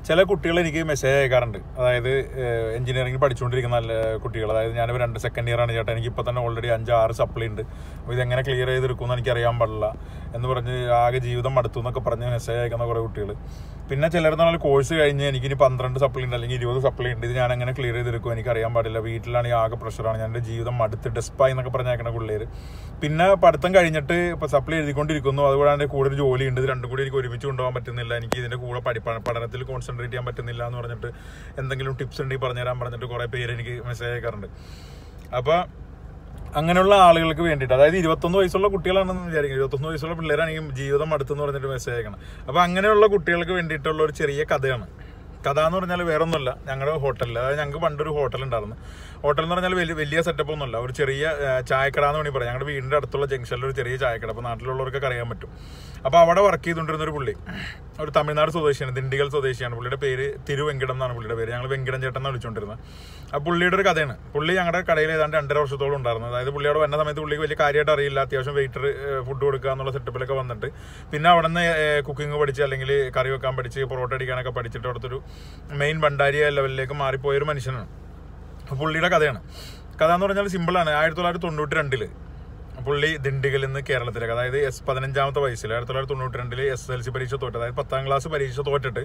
ചില കുട്ടികൾ എനിക്ക് മെസ്സേജ് അയക്കാറുണ്ട് അതായത് എഞ്ചിനീയറിംഗ് പഠിച്ചുകൊണ്ടിരിക്കുന്ന നല്ല കുട്ടികൾ അതായത് ഞാൻ രണ്ട് സെക്കൻഡ് ഇയർ ആണ് ചേട്ടാ എനിക്ക് ഇപ്പോൾ തന്നെ ഓൾറെഡി അഞ്ച് ആറ് സപ്ലി ഉണ്ട് അപ്പോൾ ഇതെങ്ങനെ ക്ലിയർ ചെയ്തെടുക്കുമെന്ന് എനിക്ക് അറിയാൻ പാടില്ല എന്ന് പറഞ്ഞ് ആകെ ജീവിതം മടുത്തു എന്നൊക്കെ പറഞ്ഞ് മെസ്സേജ് അയക്കുന്ന കുറേ കുട്ടികൾ പിന്നെ ചിലർ പറഞ്ഞാൽ കോഴ്സ് കഴിഞ്ഞ് എനിക്ക് ഇനി പന്ത്രണ്ട് സപ്ലി ഉണ്ട് അല്ലെങ്കിൽ ഇരുപത് സപ്ലി ഉണ്ട് ഇത് ഞാൻ എങ്ങനെ ക്ലിയർ ചെയ്തെടുക്കും എനിക്ക് അറിയാൻ പാടില്ല വീട്ടിലാണെങ്കിൽ ആകെ പ്രഷറാണ് ഞാൻ എൻ്റെ ജീവിതം മടുത്ത് ഡെസ്പായി എന്നൊക്കെ പറഞ്ഞേക്കണ പിള്ളേർ പിന്നെ പഠിത്തം കഴിഞ്ഞിട്ട് ഇപ്പോൾ സപ്ലി എഴുതിക്കൊണ്ടിരിക്കുന്നു അതുകൂടാതെ എൻ്റെ കൂടെ ഒരു ജോലിയുണ്ട് ഇത് രണ്ടും കൂടി എനിക്ക് ഒരുമിച്ച് കൊണ്ടുപോകാൻ പറ്റുന്നില്ല എനിക്ക് ഇതിൻ്റെ കൂടെ പഠി പഠനത്തിൽ കോൺസെൻട്രേറ്റ് ചെയ്യാൻ പറ്റുന്നില്ല എന്ന് പറഞ്ഞിട്ട് എന്തെങ്കിലും ടിപ്സ് ഉണ്ടെങ്കിൽ പറഞ്ഞുതരാൻ പറഞ്ഞിട്ട് കുറേ പേര് എനിക്ക് മെസ്സേജ് അയക്കാറുണ്ട് അപ്പോൾ അങ്ങനെയുള്ള ആളുകൾക്ക് വേണ്ടിയിട്ട് അതായത് ഇരുപത്തൊന്ന് വയസ്സുള്ള കുട്ടികളാണെന്ന് വിചാരിക്കും ഇരുപത്തൊന്ന് വയസ്സുള്ള പിള്ളേരാണെങ്കിൽ ജീവിതം അടുത്തെന്ന് പറഞ്ഞിട്ട് മെസ്സേജ് അയക്കണം അപ്പോൾ അങ്ങനെയുള്ള കുട്ടികൾക്ക് വേണ്ടിയിട്ടുള്ള ഒരു ചെറിയ കഥയാണ് കഥ എന്ന് പറഞ്ഞാൽ വേറെ ഒന്നുമല്ല ഞങ്ങളുടെ ഹോട്ടലിൽ അതായത് ഞങ്ങൾക്ക് പണ്ടൊരു ഹോട്ടൽ ഉണ്ടായിരുന്നു ഹോട്ടൽ എന്ന് പറഞ്ഞാൽ വലിയ വലിയ സെറ്റപ്പ് ഒന്നുമല്ല ഒരു ചെറിയ ആ, ചായക്കട എന്ന് വേണമെങ്കിൽ പറയാം ഞങ്ങളുടെ വീടിൻ്റെ അടുത്തുള്ള ജംഗ്ഷനിൽ ഒരു ചെറിയ ചായക്കട അപ്പോൾ നാട്ടിലുള്ളവർക്കൊക്കെ അറിയാൻ പറ്റും അപ്പോൾ അവിടെ വർക്ക് ചെയ്തുകൊണ്ടിരുന്ന ഒരു പുള്ളി ഒരു തമിഴ്നാട് സ്വദേശിയാണ് ദിണ്ടിഗൽ സ്വദേശിയാണ് പുള്ളിയുടെ പേര് തിരുവെങ്കിടം എന്നാണ് പുള്ളിയുടെ പേര് ഞങ്ങൾ വെങ്കിടം ചേട്ടൻ എന്നാണ് വിളിച്ചുകൊണ്ടിരുന്നത് ആ പുള്ളിയുടെ ഒരു കഥയാണ് പുള്ളി ഞങ്ങളുടെ കടയിൽ ഏതാണ്ട് രണ്ടര വർഷത്തോളം ഉണ്ടായിരുന്നു അതായത് പുള്ളിയോട് വന്ന സമയത്ത് പുള്ളിക്ക് വലിയ കാര്യമായിട്ട് അറിയില്ല അത്യാവശ്യം വെയിറ്റർ ഫുഡ് കൊടുക്കുക എന്നുള്ള സെറ്റപ്പിലൊക്കെ വന്നിട്ട് പിന്നെ അവിടെ നിന്ന് കുക്കിംഗ് പഠിച്ച് അല്ലെങ്കിൽ കറി വെക്കാൻ പഠിച്ച് പൊറോട്ട അടിക്കാനൊക്കെ പഠിച്ചിട്ട് അവിടുത്തെ ഒരു മെയിൻ ഭണ്ടാരിയ ലെവലിലേക്ക് മാറിപ്പോയ ഒരു മനുഷ്യനാണ് അപ്പോൾ പുള്ളിയുടെ കഥയാണ് കഥ എന്ന് പറഞ്ഞാൽ സിമ്പിളാണ് ആയിരത്തി തൊള്ളായിരത്തി തൊണ്ണൂറ്റി രണ്ടില് പുള്ളി ദിണ്ടിഗലിൽ നിന്ന് കേരളത്തിലേക്ക് അതായത് എസ് പതിനഞ്ചാമത്തെ വയസ്സിൽ ആയിരത്തി തൊള്ളായിരത്തി തൊണ്ണൂറ്റി രണ്ടില് എസ് എൽ സി പരീക്ഷ തോറ്റ് അതായത് പത്താം ക്ലാസ് പരീക്ഷ തോറ്റിട്ട്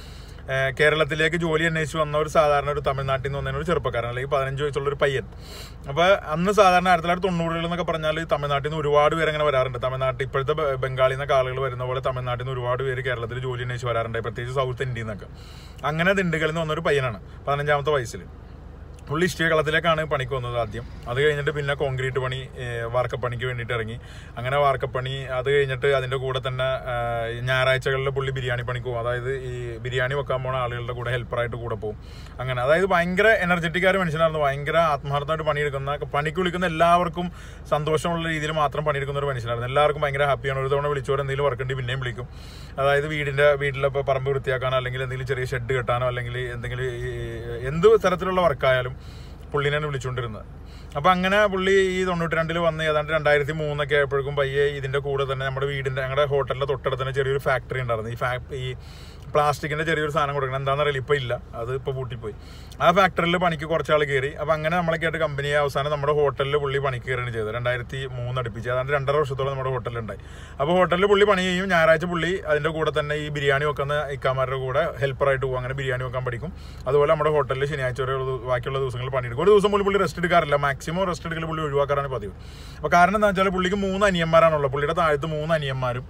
ഏഹ് കേരളത്തിലേക്ക് ജോലി അന്വേഷിച്ച് വന്ന ഒരു സാധാരണ ഒരു തമിഴ്നാട്ടിൽ നിന്ന് വന്ന ഒരു ചെറുപ്പക്കാരൻ അല്ലെങ്കിൽ പതിനഞ്ച് വയസ്സുള്ള ഒരു പയ്യൻ അപ്പോൾ അന്ന് സാധാരണ ആയിരത്തി തൊള്ളായിരത്തി തൊണ്ണൂറുകളിൽ എന്നൊക്കെ പറഞ്ഞാൽ തമിഴ്നാട്ടിൽ നിന്ന് ഒരുപാട് പേര് അങ്ങനെ വരാറുണ്ട് തമിഴ്നാട്ടിൽ ഇപ്പോഴത്തെ ബ- ബംഗാളിൽ നിന്നൊക്കെ ആളുകൾ വരുന്ന പോലെ തമിഴ്നാട്ടിൽ നിന്ന് ഒരുപാട് പേര് കേരളത്തിൽ ജോലി അന്വേഷിച്ച് വരാറുണ്ട് പ്രത്യേകിച്ച് സൗത്ത് ഇന്ത്യയിൽ നിന്നൊക്കെ അങ്ങനെ ദിണ്ടുകളിൽ നിന്ന് വന്നൊരു പയ്യനാണ് പതിനഞ്ചാമത്തെ വയസ്സിൽ പുള്ളി ഇഷ്ടിക കളത്തിലേക്കാണ് പണിക്ക് വന്നത് ആദ്യം അത് കഴിഞ്ഞിട്ട് പിന്നെ കോൺക്രീറ്റ് പണി ഏഹ്, വാർക്കപ്പണിക്ക് വേണ്ടിയിട്ട് ഇറങ്ങി അങ്ങനെ വാർക്കപ്പണി അത് കഴിഞ്ഞിട്ട് അതിന്റെ കൂടെ തന്നെ ആഹ്, ഞായറാഴ്ചകളിൽ പുള്ളി ബിരിയാണി പണിക്ക് പോകും അതായത് ഈ ബിരിയാണി വെക്കാൻ പോണ ആളുകളുടെ കൂടെ ഹെൽപ്പറായിട്ട് കൂടെ പോകും അങ്ങനെ അതായത് ഭയങ്കര എനർജറ്റിക് ആയ മനുഷ്യനായിരുന്നു ഭയങ്കര ആത്മാർത്ഥമായിട്ട് പണിയെടുക്കുന്ന പണിക്ക് വിളിക്കുന്ന എല്ലാവർക്കും സന്തോഷമുള്ള രീതിയിൽ മാത്രം പണിയെടുക്കുന്ന ഒരു മനുഷ്യനായിരുന്നു എല്ലാവർക്കും ഭയങ്കര ഹാപ്പിയാണ് ഒരു തവണ വിളിച്ചവർ എന്തെങ്കിലും വർക്ക് ഉണ്ടെങ്കിൽ പിന്നെയും വിളിക്കും അതായത് വീടിന്റെ വീട്ടിലെ ഇപ്പൊ പറമ്പ് വൃത്തിയാക്കാനോ അല്ലെങ്കിൽ എന്തെങ്കിലും ചെറിയ ഷെഡ് കെട്ടാനോ അല്ലെങ്കിൽ എന്തെങ്കിലും ഈ എന്ത് തരത്തിലുള്ള വർക്കായാലും പുള്ളിനെ വിളിച്ചുകൊണ്ടിരുന്നത് അപ്പൊ അങ്ങനെ പുള്ളി ഈ തൊണ്ണൂറ്റി രണ്ടിൽ വന്ന് ഏതാണ്ട് രണ്ടായിരത്തി മൂന്നൊക്കെ ആയപ്പോഴേക്കും പയ്യെ ഇതിന്റെ കൂടെ തന്നെ നമ്മുടെ വീടിന്റെ ഞങ്ങളുടെ ഹോട്ടലിന്റെ തൊട്ടടുത്ത് തന്നെ ചെറിയൊരു ഫാക്ടറി ഉണ്ടായിരുന്നു ഈ ഫാ ഈ പ്ലാസ്റ്റിക്കിന്റെ ചെറിയൊരു സാധനം കൊടുക്കണം എന്താണെന്ന് അറിയില്ല ഇപ്പൊ ഇല്ല അത് ഇപ്പൊ പൂട്ടിപ്പോയി ആ ഫാക്ടറിയിൽ പണിക്ക് കുറച്ചാൾ കയറി അപ്പൊ അങ്ങനെ നമ്മളൊക്കെ ആയിട്ട് കമ്പനിയെ അവസാനം നമ്മുടെ ഹോട്ടലിൽ പുള്ളി പണിക്ക് കയറുകയാണ് ചെയ്തത് രണ്ടായിരത്തി മൂന്ന് അടുപ്പിച്ച് അതാണ്ട് രണ്ടര വർഷത്തോളം നമ്മുടെ ഹോട്ടലിലുണ്ടായി അപ്പോൾ ഹോട്ടലിൽ പുള്ളി പണി ചെയ്യും ഞായറാഴ്ച പുള്ളി അതിന്റെ കൂടെ തന്നെ ഈ ബിരിയാണി വെക്കുന്ന ഇക്കാമാരുടെ കൂടെ ഹെൽപ്പറായിട്ട് പോകും അങ്ങനെ ബിരിയാണി വെക്കാൻ പഠിക്കും അതുപോലെ നമ്മുടെ ഹോട്ടലിൽ ശനിയാഴ്ച വരെ ഉള്ള ദിവ- ബാക്കിയുള്ള ദിവസങ്ങളിൽ പണിയെടുക്കും ഒരു ദിവസം പോലും പുള്ളി റെസ്റ്റ് എടുക്കാറില്ല മാക്സിമം റെസ്റ്റ് എടുക്കൽ പുള്ളി ഒഴിവാക്കാറാണ് പതിവ് അപ്പോൾ കാരണം എന്താ വെച്ചാൽ പുള്ളിക്ക് മൂന്ന് അനിയന്മാരാണുള്ളത് പുള്ളിയുടെ താഴത്ത് മൂന്ന് അനിയന്മാരും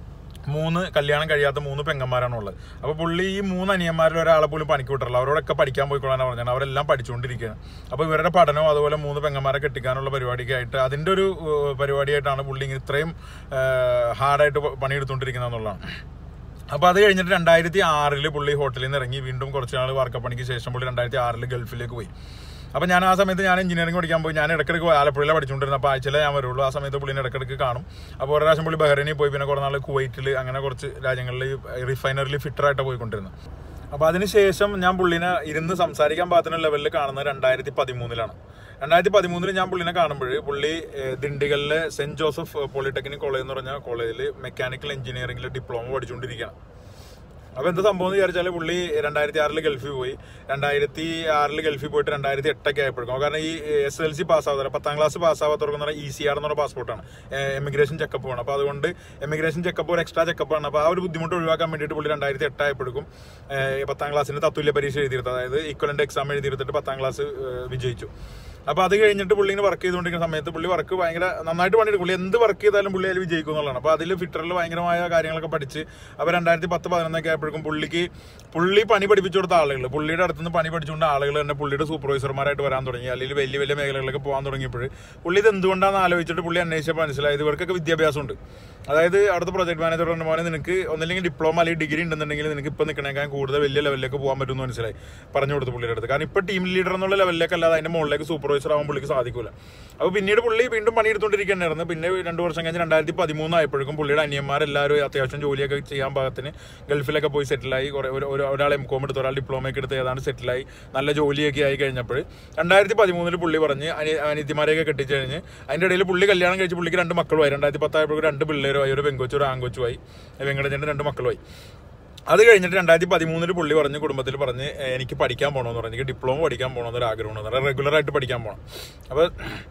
മൂന്ന് കല്യാണം കഴിയാത്ത മൂന്ന് പെങ്ങന്മാരാണുള്ളത് അപ്പോൾ പുള്ളി ഈ മൂന്ന് അനിയന്മാരിൽ ഒരാളെ പോലും പണിക്ക് വിട്ടില്ല അവരോടൊക്കെ പഠിക്കാൻ പോയിക്കൊള്ളാനാണ് പറഞ്ഞത് അവരെല്ലാം പഠിച്ചുകൊണ്ടിരിക്കുകയാണ് അപ്പോൾ ഇവരുടെ പഠനവും അതുപോലെ മൂന്ന് പെങ്ങന്മാരെ കെട്ടിക്കാനുള്ള പരിപാടിയൊക്കെ ആയിട്ട് അതിൻ്റെ ഒരു ഏഹ്, പരിപാടിയായിട്ടാണ് പുള്ളി ഇങ്ങനെ ഇത്രയും ഹാർഡായിട്ട് പണിയെടുത്തുകൊണ്ടിരിക്കുന്നത് എന്നുള്ളതാണ് അപ്പോൾ അത് കഴിഞ്ഞിട്ട് രണ്ടായിരത്തി ആറില് പുള്ളി ഹോട്ടലിൽ നിന്ന് ഇറങ്ങി വീണ്ടും കുറച്ച് നാൾ വാർക്കപ്പണിക്ക് ശേഷം പുള്ളി രണ്ടായിരത്തി ആറിൽ ഗൾഫിലേക്ക് പോയി അപ്പോൾ ഞാൻ ആ സമയത്ത് ഞാൻ എഞ്ചിനീയറിംഗ് പഠിക്കാൻ പോയി ഞാൻ ഇടയ്ക്കിടയ്ക്ക് ആലപ്പുഴയിലാണ് പഠിച്ചുകൊണ്ടിരുന്നത് അപ്പോൾ ആഴ്ചയിലെ ഞാൻ വരുള്ളൂ ആ സമയത്ത് പുള്ളിനെ ഇടയ്ക്കിടയ്ക്ക് കാണും അപ്പോൾ ഒരു പ്രാവശ്യം പുള്ളി ബഹ്റൈനിൽ പോയി പിന്നെ കുറേ നാൾ കുവൈറ്റിൽ അങ്ങനെ കുറച്ച് രാജ്യങ്ങളിൽ റിഫൈനറിൽ ഫിറ്ററായിട്ട് പോയിക്കൊണ്ടിരുന്നത് അപ്പോൾ അതിനുശേഷം ഞാൻ പുള്ളിനെ ഇരുന്ന് സംസാരിക്കാൻ പാകത്തിന് ലെവലിൽ കാണുന്നത് രണ്ടായിരത്തി പതിമൂന്നിലാണ് രണ്ടായിരത്തി പതിമൂന്നിൽ ഞാൻ പുള്ളിനെ കാണുമ്പോൾ പുള്ളി ഏഹ്, ദിണ്ടിഗലിലെ സെന്റ് ജോസഫ് പോളിടെക്നിക് കോളേജ് എന്ന് പറഞ്ഞ കോളേജിൽ മെക്കാനിക്കൽ എഞ്ചിനീയറിംഗിൽ ഡിപ്ലോമ പഠിച്ചുകൊണ്ടിരിക്കുകയാണ് അപ്പൊ എന്താ സംഭവം എന്ന് വിചാരിച്ചാൽ പുള്ളി രണ്ടായിരത്തി ആറിൽ ഗൾഫിൽ പോയി രണ്ടായിരത്തി ആറിൽ ഗൾഫിൽ പോയിട്ട് രണ്ടായിരത്തി എട്ടൊക്കെ ആയപ്പോഴേക്കും കാരണം ഈ എസ് എൽ സി പാസ്സാവാത്ത പത്താം ക്ലാസ് പാസ്സാവാത്തവർക്ക് എന്ന് പറഞ്ഞാൽ ഇ സി ആർ എന്ന് പറഞ്ഞ പാസ്പോർട്ടാണ് എമിഗ്രേഷൻ ചെക്കപ്പ് ആണ് അപ്പോൾ അതുകൊണ്ട് എമിഗ്രേഷൻ ചെക്കപ്പ് ഒരു എക്സ്ട്രാ ചെക്കപ്പ് ആണ് അപ്പോൾ ആ ഒരു ബുദ്ധിമുട്ട് ഒഴിവാക്കാൻ വേണ്ടിയിട്ട് പുള്ളി രണ്ടായിരത്തി എട്ടായപ്പോഴേക്കും പത്താം ക്ലാസ്സിന് തത്തുല്യ പരീക്ഷ എഴുതിയെടുത്ത് അതായത് ഈക്വലന്റ് എക്സാം എഴുതിയെടുത്തിട്ട് പത്താം ക്ലാസ് വിജയിച്ചു അപ്പൊ അത് കഴിഞ്ഞിട്ട് പുള്ളി ഇങ്ങനെ വർക്ക് ചെയ്തുകൊണ്ടിരിക്കുന്ന സമയത്ത് പുള്ളി വർക്ക് ഭയങ്കര നന്നായിട്ട് പണിയെടുക്കും പുള്ളി എന്ത് വർക്ക് ചെയ്താലും പുള്ളി അതിൽ വിജയിക്കും എന്നുള്ളതാണ് അപ്പൊ അതിൽ ഫിറ്ററിൽ ഭയങ്കരമായ കാര്യങ്ങളൊക്കെ പഠിച്ച് അപ്പൊ രണ്ടായിരത്തി പത്ത് പതിനൊന്നൊക്കെ ആയപ്പോഴേക്കും പുള്ളിക്ക് പുള്ളി പണി പഠിപ്പിച്ചു കൊടുത്ത ആളുകൾ പുള്ളിയുടെ അടുത്ത് നിന്ന് പണി പഠിച്ചുകൊണ്ട് ആളുകൾ തന്നെ പുള്ളിയുടെ സൂപ്പർവൈസർമാരായിട്ട് വരാൻ തുടങ്ങി അല്ലെങ്കിൽ വലിയ വലിയ മേഖലകളിലൊക്കെ പോകാൻ തുടങ്ങിയപ്പോൾ പുള്ളി ഇത് എന്തുകൊണ്ടാണെന്ന് ആലോചിച്ചിട്ട് പുള്ളി അന്വേഷിച്ചപ്പോൾ മനസ്സിലായത് ഇവർക്കൊക്കെ വിദ്യാഭ്യാസമുണ്ട് അതായത് അവിടുത്തെ പ്രൊജക്ട് മാനേജർ പറഞ്ഞ പോലെ നിനക്ക് ഒന്നില്ലെങ്കിൽ ഡിപ്ലോമ അല്ലെങ്കിൽ ഡിഗ്രി ഉണ്ടെന്നുണ്ടെങ്കിൽ നിനക്ക് ഇപ്പം നിൽക്കണേക്കാൻ കൂടുതൽ വലിയ ലെവലിലേക്ക് പോകാൻ പറ്റുമെന്ന് മനസ്സിലായി പറഞ്ഞു കൊടുത്തു പുള്ളിയുടെ അടുത്ത് കാരണം ഇപ്പം ടീം ലീഡർ എന്നുള്ള ലെവലിലേക്ക് അല്ലാതെ അതിന്റെ മുകളിലേക്ക് സൂപ്പർവൈസർ ആവാൻ പുള്ളിക്ക് സാധിക്കില്ല അപ്പോൾ പിന്നീട് പുള്ളി വീണ്ടും പണിയെടുത്തുകൊണ്ടിരിക്കുകയായിരുന്നു പിന്നെ രണ്ട് വർഷം കഴിഞ്ഞ് രണ്ടായിരത്തി പതിമൂന്ന് ആയപ്പോഴേക്കും പുള്ളിയുടെ അനിയന്മാരെല്ലാവരും അത്യാവശ്യം ജോലിയൊക്കെ ചെയ്യാൻ പാകത്തിന് ഗൾഫിലൊക്കെ പോയി സെറ്റിലായി കുറേ ഒരു ഒരു- ഒരാൾ എം കോം എടുത്ത് ഒരാൾ ഡിപ്ലോമയൊക്കെ എടുത്ത് ഏതാണ്ട് സെറ്റിലായി നല്ല ജോലിയൊക്കെ ആയി കഴിഞ്ഞപ്പോൾ രണ്ടായിരത്തി പതിമൂന്നിൽ പുള്ളി പറഞ്ഞ് അനി അനിയത്തിമാരെയൊക്കെ കെട്ടിച്ച് കഴിഞ്ഞ് അതിൻ്റെ ഇടയിൽ പുള്ളി കല്യാണം കഴിച്ച് പുള്ളിക്ക് രണ്ട് മക്കളുമായി രണ്ടായിരത്തി പത്തായപ്പോഴേക്കും രണ്ട് പിള്ളേരുമായി ഒരു പെങ്കൊച്ചു ഒരു ആങ്കൊച്ചുമായി വെങ്കടച്ചൻ്റെ രണ്ട് മക്കളുമായി അത് കഴിഞ്ഞിട്ട് രണ്ടായിരത്തി പതിമൂന്നില് പുള്ളി പറഞ്ഞ് കുടുംബത്തിൽ പറഞ്ഞ് "ഏ, എനിക്ക് പഠിക്കാൻ പോകണമെന്ന് പറഞ്ഞു എനിക്ക് ഡിപ്ലോമ പഠിക്കാൻ പോകണമെന്നൊരു ആഗ്രഹമാണ് റെഗുലർ ആയിട്ട് പഠിക്കാൻ പോകണം അപ്പോൾ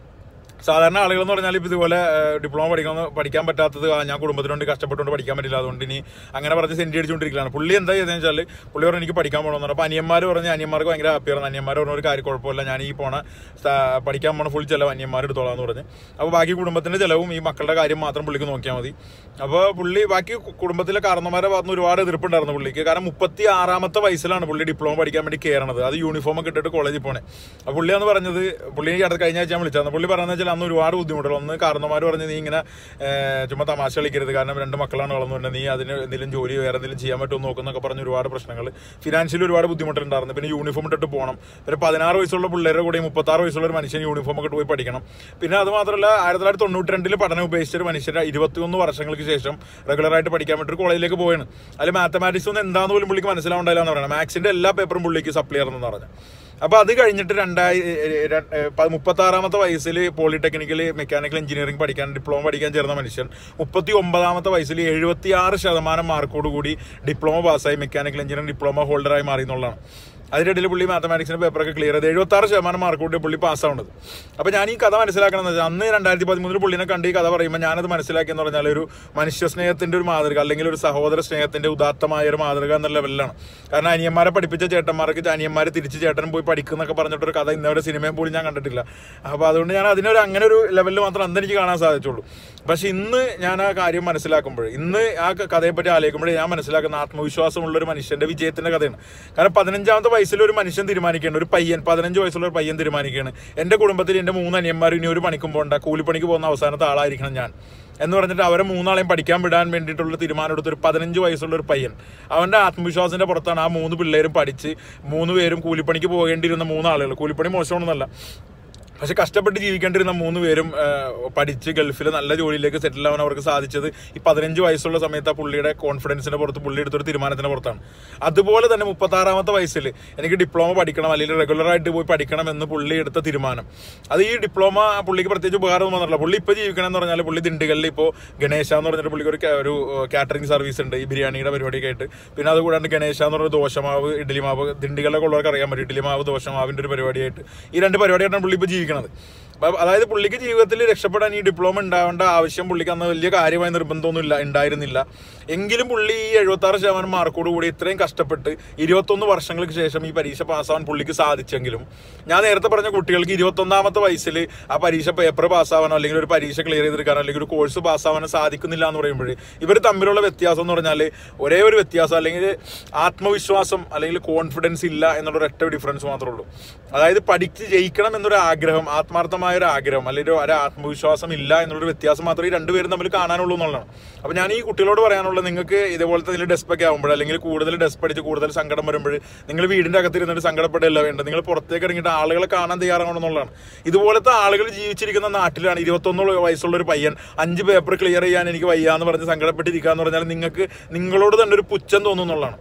സാധാരണ ആളുകൾ എന്ന് പറഞ്ഞാൽ ഇപ്പം ഇതുപോലെ ഡിപ്ലോമ പഠിക്കണം പഠിക്കാൻ പറ്റാത്തത് ആ, ഞാൻ കുടുംബത്തിന് വേണ്ടി കഷ്ടപ്പെട്ടുകൊണ്ട് പഠിക്കാൻ പറ്റില്ല അതുകൊണ്ട് ഇനി അങ്ങനെ പറഞ്ഞ് സെൻറ്റി അടിച്ചുകൊണ്ടിരിക്കുകയാണ് പുള്ളി എന്താ ചെയ്തതെന്ന് വെച്ചാൽ പുള്ളി പറഞ്ഞു എനിക്ക് പഠിക്കാൻ പോകണമെന്ന് പറഞ്ഞു അപ്പോൾ അനിയന്മാർ പറഞ്ഞ് അനിയന്മാർക്ക് ഭയങ്കര ഹാപ്പിയായിരുന്നു അനിയന്മാർ പറഞ്ഞ ഒരു കാര്യം കുഴപ്പമില്ല ഞാൻ ഈ പോണ സ്ഥ- പഠിക്കാൻ പോണ ഫുൾ ചിലവ് അനിയന്മാർ എടുത്തോളാം എന്ന് പറഞ്ഞ് അപ്പോൾ ബാക്കി കുടുംബത്തിന്റെ ചിലവും ഈ മക്കളുടെ കാര്യം മാത്രം പുള്ളിക്ക് നോക്കിയാൽ മതി അപ്പോൾ പുള്ളി ബാക്കി കു- കുടുംബത്തിലെ കാരണന്മാരെ ഭാഗത്ത് നിന്ന് ഒരുപാട് എതിർപ്പുണ്ടായിരുന്നു പുള്ളിക്ക് കാരണം മുപ്പത്തി ആറാമത്തെ വയസ്സിലാണ് പുള്ളി ഡിപ്ലോമ പഠിക്കാൻ വേണ്ടി കയറണത് അത് യൂണിഫോം ഒക്കെ ഇട്ടിട്ട് കോളേജിൽ പോണേ അപ്പോൾ പുള്ളിയാന്ന് പറഞ്ഞത് പുള്ളി എനിക്ക് അടുത്ത കഴിഞ്ഞ ആഴ്ച ഞാൻ വിളിച്ചായിരുന്നു പുള്ളി പറഞ്ഞതെന്ന് വെച്ചാൽ അന്ന് ഒരുപാട് ബുദ്ധിമുട്ടുകൾ ഒന്ന് കാരണന്മാർ പറഞ്ഞ് നീ ഇങ്ങനെ ഏഹ്, ചുമ്മാ തമാശ കളിക്കരുത് കാരണം രണ്ട് മക്കളാണ് വളർന്നുകൊണ്ട് നീ അതിന് എന്തെങ്കിലും ജോലി വേറെ എന്തെങ്കിലും ചെയ്യാൻ പറ്റുമോ നോക്കുന്നൊക്കെ പറഞ്ഞ് ഒരുപാട് പ്രശ്നങ്ങൾ ഫിനാൻഷ്യലി ഒരുപാട് ബുദ്ധിമുട്ടുണ്ടായിരുന്നു പിന്നെ യൂണിഫോം ഇട്ടിട്ട് പോകണം പിന്നെ പതിനാറ് വയസ്സുള്ള പിള്ളേരുടെ കൂടെ മുപ്പത്താറ് വയസ്സുള്ള ഒരു മനുഷ്യൻ യൂണിഫോം ഒക്കെ ഇട്ട് പോയി പഠിക്കണം പിന്നെ അത് മാത്രമല്ല ആയിരത്തി തൊള്ളായിരത്തി തൊണ്ണൂറ്റി രണ്ടിൽ പഠനം ഉപേക്ഷിച്ച ഒരു മനുഷ്യർ ഇരുപത്തിയൊന്ന് വർഷങ്ങൾക്ക് ശേഷം റെഗുലറായിട്ട് പഠിക്കാൻ വേണ്ടി ഒരു കോളേജിലേക്ക് പോയാണ് അതിൽ മാത്തമാറ്റിക്സ് ഒന്നും എന്താന്ന് പോലും പുള്ളിക്ക് മനസ്സിലാവുണ്ടായില്ല എന്ന് പറയുന്നത് മാത്സിന്റെ എല്ലാ പേപ്പറും പുള്ളിക്ക് സപ്ലൈ ആയിരുന്നെന്ന് പറഞ്ഞു അപ്പൊ അത് കഴിഞ്ഞിട്ട് രണ്ടായി മുപ്പത്തി ആറാമത്തെ വയസ്സിൽ പോളിടെക്നിക്കൽ മെക്കാനിക്കൽ എഞ്ചിനീയറിംഗ് പഠിക്കാൻ ഡിപ്ലോമ പഠിക്കാൻ ചേർന്ന മനുഷ്യൻ മുപ്പത്തി ഒമ്പതാമത്തെ വയസ്സിൽ എഴുപത്തി ആറ് ശതമാനം മാർക്കോട് കൂടി ഡിപ്ലോമ പാസ്സായി മെക്കാനിക്കൽ എഞ്ചിനീയറിംഗ് ഡിപ്ലോമ ഹോൾഡറായി മാറി എന്നുള്ളതാണ് അതിനിടയിൽ പുള്ളി മാത്തമാറ്റിക്സിന്റെ പേപ്പറൊക്കെ ക്ലിയർ ചെയ്ത് എഴുപത്തി ആറ് ശതമാനം മാർക്ക് കൂട്ടി പുള്ളി പാസ്സാവുന്നത് അപ്പോൾ ഞാൻ ഈ കഥ മനസ്സിലാക്കണം എന്ന് വെച്ചാൽ അന്ന് രണ്ടായിരത്തി പതിമൂന്നിൽ പുള്ളിനെ കണ്ട് ഈ കഥ പറയുമ്പോൾ ഞാനത് മനസ്സിലാക്കിയെന്ന് പറഞ്ഞാൽ ഒരു മനുഷ്യ സ്നേഹത്തിന്റെ ഒരു മാതൃക അല്ലെങ്കിൽ ഒരു സഹോദര സ്നേഹത്തിന്റെ ഉദാത്തമായ ഒരു മാതൃക എന്ന ലെവലിലാണ് കാരണം അനിയന്മാരെ പഠിപ്പിച്ച ചേട്ടന്മാർക്ക് അനിയന്മാരെ തിരിച്ച് ചേട്ടൻ പോയി പഠിക്കുന്നൊക്കെ പറഞ്ഞിട്ടൊരു കഥ ഇന്നവരെ സിനിമയും പോലും ഞാൻ കണ്ടിട്ടില്ല അപ്പോൾ അതുകൊണ്ട് ഞാൻ അതിനൊരു അങ്ങനെ ഒരു ലെവലിൽ മാത്രം അന്ന് എനിക്ക് കാണാൻ സാധിച്ചുള്ളൂ പക്ഷെ ഇന്ന് ഞാൻ ആ കാര്യം മനസ്സിലാക്കുമ്പോൾ ഇന്ന് ആ ക- കഥയെപ്പറ്റി ആലോചിക്കുമ്പോഴേ ഞാൻ മനസ്സിലാക്കുന്ന ആത്മവിശ്വാസമുള്ള ഒരു മനുഷ്യന്റെ വിജയത്തിന്റെ കഥയാണ് കാരണം പതിനഞ്ചാമത്തെ വയസ്സിൽ ഒരു മനുഷ്യൻ തീരുമാനിക്കുകയാണ് ഒരു പയ്യൻ പതിനഞ്ച് വയസ്സുള്ള ഒരു പയ്യൻ തീരുമാനിക്കുകയാണ് എന്റെ കുടുംബത്തിൽ എന്റെ മൂന്ന് അനിയന്മാർ ഇനി ഒരു പണിക്കും പോകണ്ട കൂലിപ്പണിക്ക് പോകുന്ന അവസാനത്തെ ആളായിരിക്കണം ഞാൻ എന്ന് പറഞ്ഞിട്ട് അവരെ മൂന്നാളെയും പഠിക്കാൻ വിടാൻ വേണ്ടിയിട്ടുള്ള തീരുമാനം എടുത്ത ഒരു പതിനഞ്ച് വയസ്സുള്ള ഒരു പയ്യൻ അവന്റെ ആത്മവിശ്വാസത്തിന്റെ പുറത്താണ് ആ മൂന്ന് പിള്ളേരും പഠിച്ച് മൂന്ന് പേരും കൂലിപ്പണിക്ക് പോകേണ്ടിയിരുന്ന മൂന്നാളുകൾ കൂലിപ്പണി മോശമാണെന്നല്ല പക്ഷെ കഷ്ടപ്പെട്ട് ജീവിക്കേണ്ടിരുന്ന മൂന്ന് പേരും ആ, പഠിച്ച് ഗൾഫിൽ നല്ല ജോലിയിലേക്ക് സെറ്റിൽ ആവാൻ അവർക്ക് സാധിച്ചത് ഈ പതിനഞ്ച് വയസ്സുള്ള സമയത്ത് ആ പുള്ളിയുടെ കോൺഫിഡൻസിന്റെ പുറത്ത് പുള്ളി എടുത്തൊരു തീരുമാനത്തിന്റെ പുറത്താണ് അതുപോലെ തന്നെ മുപ്പത്താറാമത്തെ വയസ്സിൽ എനിക്ക് ഡിപ്ലോമ പഠിക്കണം അല്ലെങ്കിൽ റെഗുലർ ആയിട്ട് പോയി പഠിക്കണം എന്ന് പുള്ളി എടുത്ത തീരുമാനം അത് ഈ ഡിപ്ലോമ പുള്ളിക്ക് പ്രത്യേകിച്ച് ഉപകാരം വന്നിട്ടില്ല പുള്ളി ഇപ്പോൾ ജീവിക്കണം എന്ന് പറഞ്ഞാൽ പുള്ളി ദിണ്ടുകളിൽ ഇപ്പോൾ ഗണേശ എന്ന് പറഞ്ഞിട്ട് പുള്ളിക്ക് ഒരു ca- ഒരു കാറ്ററിംഗ് സർവീസ് ഉണ്ട് ഈ ബിരിയാണിയുടെ പരിപാടിയൊക്കെ ആയിട്ട് പിന്നെ അതുകൂടാണ്ട് ഗണേശ എന്ന് പറഞ്ഞ ദോശമാവ് ഇഡ്ഡലി മാവ് ദിണ്ടികളിലൊക്കെ ഉള്ളവർക്ക് അറിയാൻ പറ്റും ഇഡ്ഡലി മാവ് ദോശമാവിന്റെ ഒരു പരിപാടിയായിട്ട് ഈ രണ്ട് പരിപാടിയായിട്ടാണ് പുള്ളി ഇപ്പോൾ ജീവിക്കുന്നത് അപ്പൊ അതായത് പുള്ളിക്ക് ജീവിതത്തിൽ രക്ഷപ്പെടാൻ ഈ ഡിപ്ലോമ ഉണ്ടാവേണ്ട ആവശ്യം പുള്ളിക്ക് അന്ന് വലിയ കാര്യമായ നിർബന്ധമൊന്നും ഇല്ല ഉണ്ടായിരുന്നില്ല എങ്കിലും പുള്ളി ഈ എഴുപത്തി ആറ് ശതമാനം മാർക്കോട് കൂടി ഇത്രയും കഷ്ടപ്പെട്ട് ഇരുപത്തൊന്ന് വർഷങ്ങൾക്ക് ശേഷം ഈ പരീക്ഷ പാസ്സാവാൻ പുള്ളിക്ക് സാധിച്ചെങ്കിലും ഞാൻ നേരത്തെ പറഞ്ഞ കുട്ടികൾക്ക് ഇരുപത്തൊന്നാമത്തെ വയസ്സിൽ ആ പരീക്ഷ പേപ്പർ പാസ്സാവാനോ അല്ലെങ്കിൽ ഒരു പരീക്ഷ ക്ലിയർ ചെയ്തെടുക്കാനോ അല്ലെങ്കിൽ ഒരു കോഴ്സ് പാസ്സാവാനോ സാധിക്കുന്നില്ല എന്ന് പറയുമ്പോൾ ഇവർ തമ്മിലുള്ള വ്യത്യാസം എന്ന് പറഞ്ഞാൽ ഒരേ ഒരു വ്യത്യാസം അല്ലെങ്കിൽ ആത്മവിശ്വാസം അല്ലെങ്കിൽ കോൺഫിഡൻസ് ഇല്ല എന്നുള്ള ഒരൊറ്റ ഡിഫറൻസ് മാത്രമേ ഉള്ളൂ അതായത് പഠിച്ച് ജയിക്കണം എന്നൊരു ആഗ്രഹം ആത്മാർത്ഥമായ ഒരു ആഗ്രഹം അല്ലെങ്കിൽ ഒരു ആത്മവിശ്വാസം ഇല്ല എന്നുള്ളൊരു വ്യത്യാസം മാത്രമേ ഈ രണ്ടുപേരും തമ്മിൽ കാണാനുള്ളൂ എന്നുള്ളതാണ് അപ്പൊ ഞാൻ ഈ കുട്ടികളോട് പറയാനുള്ളത് നിങ്ങൾക്ക് ഇതേപോലത്തെ ഇതിൽ ഡെസ്ക് ഒക്കെ ആകുമ്പോൾ അല്ലെങ്കിൽ കൂടുതൽ ഡെസ്ക് പഠിച്ച് കൂടുതൽ സങ്കടം വരുമ്പോൾ നിങ്ങൾ വീടിന്റെ അകത്തിരുന്നിട്ട് സങ്കടപ്പെടില്ല വേണ്ടത് നിങ്ങൾ പുറത്തേക്ക് ഇറങ്ങിയിട്ട് ആളുകളെ കാണാൻ തയ്യാറാവണം എന്നുള്ളതാണ് ഇതുപോലത്തെ ആളുകൾ ജീവിച്ചിരിക്കുന്ന നാട്ടിലാണ് ഇരുപത്തൊന്ന് വയസ്സുള്ള ഒരു പയ്യൻ അഞ്ച് പേപ്പർ ക്ലിയർ ചെയ്യാൻ എനിക്ക് വയ്യാന്ന് പറഞ്ഞ് സങ്കടപ്പെട്ടിരിക്കുക എന്ന് പറഞ്ഞാൽ നിങ്ങൾക്ക് നിങ്ങളോട് തന്നെ ഒരു പുച്ഛം തോന്നുന്നുള്ളതാണ്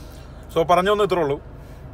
സോ പറഞ്ഞു വന്ന് ഇത്രേ ഉള്ളൂ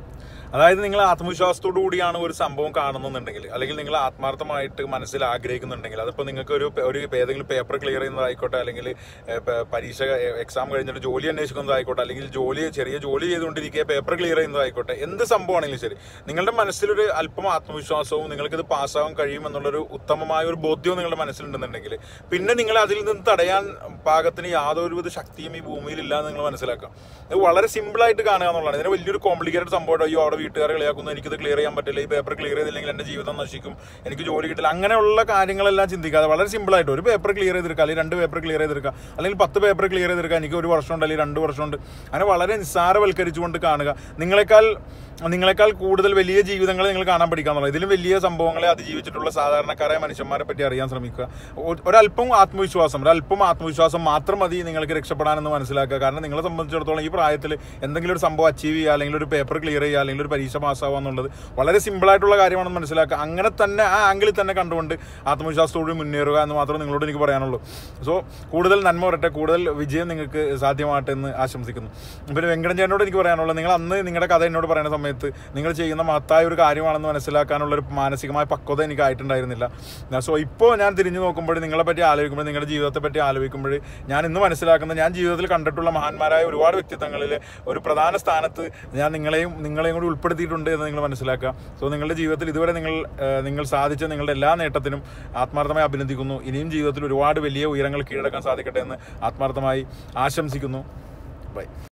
അതായത് നിങ്ങൾ ആത്മവിശ്വാസത്തോടു കൂടിയാണ് ഒരു സംഭവം കാണുന്നുണ്ടെങ്കിൽ അല്ലെങ്കിൽ നിങ്ങൾ ആത്മാർത്ഥമായിട്ട് മനസ്സിൽ ആഗ്രഹിക്കുന്നുണ്ടെങ്കിൽ അതിപ്പോൾ നിങ്ങൾക്ക് ഒരു പേ- ഒരു ഏതെങ്കിലും പേപ്പർ ക്ലിയർ ചെയ്യുന്നതായിക്കോട്ടെ അല്ലെങ്കിൽ ഏഹ്, പ- പരീക്ഷ എക്സാം കഴിഞ്ഞിട്ട് ജോലി അന്വേഷിക്കുന്നതായിക്കോട്ടെ അല്ലെങ്കിൽ ജോലി ചെറിയ ജോലി ചെയ്തുകൊണ്ടിരിക്കുക പേപ്പർ ക്ലിയർ ചെയ്യുന്നതായിക്കോട്ടെ എന്ത് സംഭവമാണെങ്കിലും ശരി നിങ്ങളുടെ മനസ്സിലൊരു അല്പം ആത്മവിശ്വാസവും നിങ്ങൾക്കിത് പാസ്സാവാൻ കഴിയുമെന്നുള്ളൊരു ഉത്തമമായ ഒരു ബോധ്യവും നിങ്ങളുടെ മനസ്സിലുണ്ടെന്നുണ്ടെങ്കിൽ പിന്നെ നിങ്ങൾ അതിൽ നിന്ന് തടയാൻ പാകത്തിന് യാതൊരുവിധ ശക്തിയും ഈ ഭൂമിയിൽ ഇല്ല എന്ന് നിങ്ങൾ മനസ്സിലാക്കാം ഇത് വളരെ സിമ്പിൾ ആയിട്ട് കാണുക എന്നുള്ളതാണ് ഇതിന് വലിയൊരു കോംപ്ലിക്കേറ്റഡ് സംഭവം അയ്യോ അവിടെ വീട്ടുകാരെ കളിയാക്കുന്നു എനിക്കിത് ക്ലിയർ ചെയ്യാൻ പറ്റില്ല ഈ പേപ്പർ ക്ലിയർ ചെയ്തില്ലെങ്കിൽ എന്റെ ജീവിതം നശിക്കും എനിക്ക് ജോലി കിട്ടില്ല അങ്ങനെയുള്ള കാര്യങ്ങളെല്ലാം ചിന്തിക്കാതെ വളരെ സിമ്പിൾ ആയിട്ട് ഒരു പേപ്പർ ക്ലിയർ ചെയ്തെടുക്കുക അല്ലെങ്കിൽ രണ്ട് പേപ്പർ ക്ലിയർ ചെയ്തെടുക്കുക അല്ലെങ്കിൽ പത്ത് പേപ്പർ ക്ലിയർ ചെയ്തെടുക്കുക എനിക്ക് ഒരു വർഷമുണ്ട് അല്ലെങ്കിൽ രണ്ട് വർഷമുണ്ട് അങ്ങനെ വളരെ നിസ്സാരവൽക്കരിച്ചുകൊണ്ട് കാണുക നിങ്ങളെക്കാൾ നിങ്ങളെക്കാൾ കൂടുതൽ വലിയ ജീവിതങ്ങൾ നിങ്ങൾ കാണാൻ പഠിക്കാന്നുള്ളത് ഇതിലും വലിയ സംഭവങ്ങളെ അതിജീവിച്ചിട്ടുള്ള സാധാരണക്കാരായ മനുഷ്യന്മാരെ പറ്റി അറിയാൻ ശ്രമിക്കുക ഒ- ഒരല്പം ആത്മവിശ്വാസം ഒരല്പം ആത്മവിശ്വാസം മാത്രം മതി നിങ്ങൾക്ക് രക്ഷപ്പെടാനെന്ന് മനസ്സിലാക്കുക കാരണം നിങ്ങളെ സംബന്ധിച്ചിടത്തോളം ഈ പ്രായത്തിൽ എന്തെങ്കിലും ഒരു സംഭവം അച്ചീവ് ചെയ്യുക അല്ലെങ്കിൽ ഒരു പേപ്പർ ക്ലിയർ ചെയ്യുക അല്ലെങ്കിൽ ഒരു പരീക്ഷ പാസ്സാവുക എന്നുള്ളത് വളരെ സിമ്പിൾ ആയിട്ടുള്ള കാര്യമാണെന്ന് മനസ്സിലാക്കുക അങ്ങനെ തന്നെ ആ ആംഗിളിൽ തന്നെ കണ്ടുകൊണ്ട് ആത്മവിശ്വാസത്തോടെ മുന്നേറുക എന്ന് മാത്രമേ നിങ്ങളോട് എനിക്ക് പറയാനുള്ളൂ സോ കൂടുതൽ നന്മ വരട്ടെ കൂടുതൽ വിജയം നിങ്ങൾക്ക് സാധ്യമാകട്ടെ എന്ന് ആശംസിക്കുന്നു പിന്നെ വെങ്കടൻ ചേട്ടനോട് എനിക്ക് പറയാനുള്ളത് നിങ്ങൾ അന്ന് നിങ്ങളുടെ കഥ എന്നോട് പറയുന്ന സമയത്ത് സമയത്ത് നിങ്ങൾ ചെയ്യുന്ന മഹത്തായ ഒരു കാര്യമാണെന്ന് മനസ്സിലാക്കാനുള്ള ഒരു മാനസികമായ പക്വത എനിക്ക് ആയിട്ടുണ്ടായിരുന്നില്ല സോ ഇപ്പോൾ ഞാൻ തിരിഞ്ഞു നോക്കുമ്പോൾ നിങ്ങളെ പറ്റി ആലോചിക്കുമ്പോൾ നിങ്ങളുടെ ജീവിതത്തെ പറ്റി ആലോചിക്കുമ്പോൾ ഞാൻ ഇന്ന് മനസ്സിലാക്കുന്നത് ഞാൻ ജീവിതത്തിൽ കണ്ടിട്ടുള്ള മഹാന്മാരായ ഒരുപാട് വ്യക്തിത്വങ്ങളിൽ ഒരു പ്രധാന സ്ഥാനത്ത് ഞാൻ നിങ്ങളെയും നിങ്ങളെയും കൂടി ഉൾപ്പെടുത്തിയിട്ടുണ്ട് എന്ന് നിങ്ങൾ മനസ്സിലാക്കുക സോ നിങ്ങളുടെ ജീവിതത്തിൽ ഇതുവരെ നിങ്ങൾ ഏഹ്, നിങ്ങൾ സാധിച്ച നിങ്ങളുടെ എല്ലാ നേട്ടത്തിനും ആത്മാർത്ഥമായി അഭിനന്ദിക്കുന്നു ഇനിയും ജീവിതത്തിൽ ഒരുപാട് വലിയ ഉയരങ്ങൾ കീഴടക്കാൻ സാധിക്കട്ടെ എന്ന് ആത്മാർത്ഥമായി ആശംസിക്കുന്നു ബൈ